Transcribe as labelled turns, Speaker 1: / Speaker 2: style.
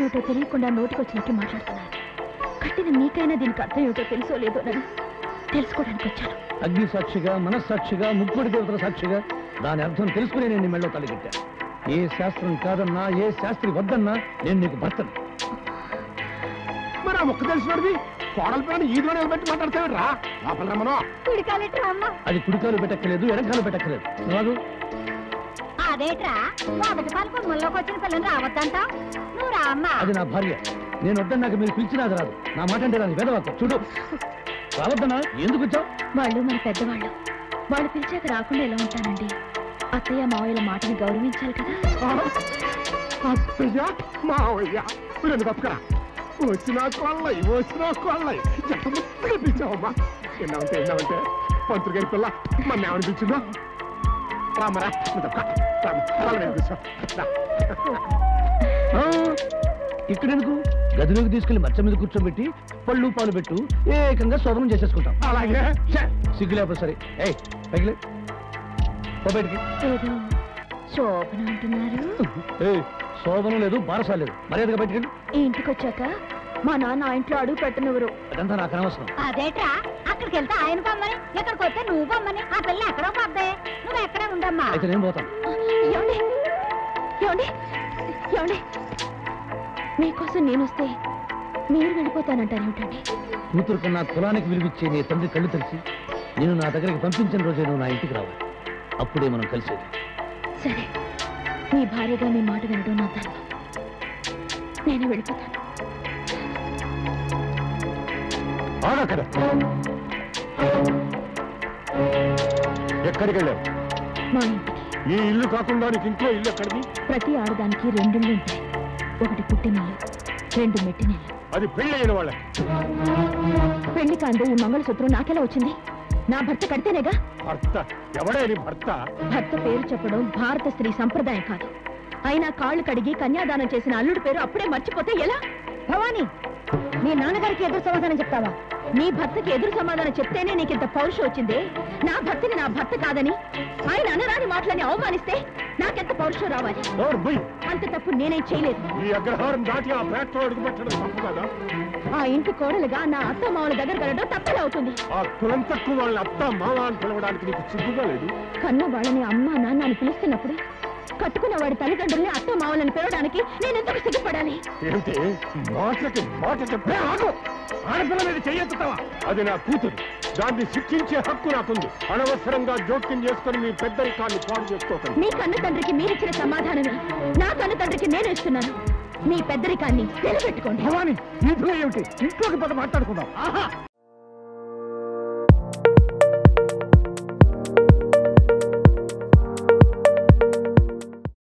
Speaker 1: ఏమిటో తెలియకుండా నోటికొచ్చినట్టు మాట్లాడుతున్నారు కట్టిన మీకైనా దీనికి అర్థం ఏమిటో తెలుసో లేదో నన్ను తెలుసుకోవడానికి వచ్చాను
Speaker 2: అగ్ని సాక్షిగా మనస్సాక్షిగా ముక్కుడి దేవతల సాక్షిగా దాని అర్థం తెలుసుకునే నేను నీ మెళ్ళో తలగెట్టా ఏ శాస్త్రం కాదన్నా ఏ శాస్త్రి వద్దన్నా నేను నీకు భర్తను
Speaker 3: మరి ఆ ముక్క తెలిసినది కోడల పైన ఈదో నిలబెట్టి మాట్లాడతాడు రా లోపల రమ్మను
Speaker 1: కుడికాలెట్రా అమ్మ
Speaker 2: అది కుడికాలు పెట్టక్కలేదు ఎడంకాలు పెట్టక్కలేదు రాదు
Speaker 1: అదేట్రా మొదటి పాలు కొమ్మల్లోకి వచ్చిన పిల్లని రావద్దంటావు నువ్వు రా అమ్మా
Speaker 2: అది నా భార్య నేను వద్దన్నాక మీరు పిలిచినా అది రాదు నా మాట అంటే రాదు వేదవాకు చూడు రావద్దన్నా ఎందుకు వచ్చావు
Speaker 1: వాళ్ళు మన పెద్దవాళ్ళు వాళ్ళు పిలిచాక రాకుండా ఎలా ఉంటానండి అత్తయ్య మావయ్యల మాటని గౌరవించాలి కదా
Speaker 3: అత్తయ్య మావయ్య రెండు తప్పుకరా వచ్చిన కోళ్ళయి వచ్చిన కోళ్ళయి ఎంత ముద్దుగా పిలిచావమ్మా ఎన్నావంటే ఎన్నావంటే పంతులు గారి పిల్ల మన ఏమని పిలిచిందో రామరా నువ్వు తప్పుక రామ వాళ్ళ మీద కూర్చో రా.
Speaker 2: ఆ, ఇక్కడెందుకు గదిలోకి తీసుకెళ్లి మచ్చ మీద కూర్చోబెట్టి పళ్ళు పాలు పెట్టు ఏకంగా శోభనం చేసేసుకుంటాం
Speaker 3: అలాగే
Speaker 2: ఛే, సిగ్గు లేకపోతే సరే ఏయ్ పైకి లే. పో బయటికి
Speaker 1: ఏదో శోభన అంటున్నారు
Speaker 2: ఏయ్ శోభనం లేదు బారసా లేదు మర్యాదగా బయటికి వెళ్ళు.
Speaker 1: ఈ ఇంటికి వచ్చాక మా నాన్న ఆ ఇంట్లో అడుగు పెట్టనివ్వరు
Speaker 2: అదంతా నాకు అనవసరం
Speaker 1: అదేట్రా అక్కడికి వెళ్తే ఆయన పొమ్మని ఇక్కడికి వస్తే నువ్వు పొమ్మని ఆ పిల్ల ఎక్కడో పోద్దే నువ్వు ఎక్కడే ఉండమ్మా
Speaker 2: అయితే నేను పోతాను
Speaker 1: ఏమండి ఏమండి ఏమండి మీకోసం నేను వస్తే మీరు వెళ్ళిపోతానంటారు ఏమిటండి
Speaker 2: కూతురు కన్నా కులానికి విలువిచ్చే నీ తండ్రి కళ్ళు తెరిచి నేను నా దగ్గరికి పంపించిన రోజే నువ్వు నా ఇంటికి రావాలి అప్పుడే మనం కలిసేది
Speaker 1: సరే మీ భార్యగా మీ మాట వినడం నా ధర్మం నేను వెళ్ళిపోతాను
Speaker 3: ఆగక్కడ ఎక్కడికి వెళ్ళావు
Speaker 1: మా ఇంటికి
Speaker 3: ఈ ఇల్లు కాకుండా నీకు ఇంట్లో ఇల్లు ఎక్కడిది
Speaker 1: ప్రతి ఆడదానికి రెండిళ్ళు ఉంటాయి ఒకటి పుట్టినిల్లు రెండు మెట్టినిల్లు
Speaker 3: అది పెళ్ళైన వాళ్ళకి
Speaker 1: పెళ్లి కాందు ఈ మంగళసూత్రం నాకెలా వచ్చింది నా భర్త కడితేనేగా
Speaker 3: భర్త ఎవడే నీ భర్త
Speaker 1: భర్త పేరు చెప్పడం భారత స్త్రీ సంప్రదాయం కాదు అయినా కాళ్ళు కడిగి కన్యాదానం చేసిన అల్లుడి పేరు అప్పుడే మర్చిపోతే ఎలా భవానీ నీ నాన్నగారికి ఎదురు సమాధానం చెప్తావా నీ భర్తకి ఎదురు సమాధానం చెప్తేనే నీకింత పౌరుషం వచ్చింది నా భర్తని నా భర్త కాదని ఆయన అనరాని మాటలని అవమానిస్తే నాకెంత పౌరుషం రావాలి
Speaker 3: నోరు బుయ్
Speaker 1: అంత తప్పు నేనేం చేయలేదు
Speaker 3: ఈ అగ్రహారం దాటి ఆ ఫ్యాక్టరీ అడుగు పెట్టడం తప్పు కదా
Speaker 1: ఆ ఇంటి కోడలుగా నా అత్త మామల దగ్గర వెళ్ళడం తప్పలే అవుతుంది
Speaker 3: ఆ కులం తక్కువ వాళ్ళని అత్త మామ అని పిలవడానికి నీకు సిగ్గుగా లేదు
Speaker 1: కన్న వాళ్ళని అమ్మ నాన్న అని పిలుస్తున్నప్పుడు కట్టుకున్న వాడి తల్లిదండ్రుల్ని అత్త మామలని పిలవడానికి నేను ఎందుకు సిగ్గుపడాలి
Speaker 3: ఏంటి మాటకి మాట చెప్పే ఆగు ఆడపిల్ల మీద చెయ్యెత్తుతావా అది నా కూతురు దాన్ని శిక్షించే హక్కు నాకుంది అనవసరంగా జోక్యం చేసుకుని మీ పెద్దరికాన్ని పాడు చేసుకోకండి
Speaker 1: మీ కన్న తండ్రికి మీరిచ్చిన సమాధానమే నా కన్న తండ్రికి నేను ఇస్తున్నాను మీ పెద్దరికాన్ని నిలబెట్టుకోండి
Speaker 3: భవాని వీధిలో ఏమిటి ఇంట్లోకి పద మాట్లాడుకుందాం
Speaker 2: ఆహా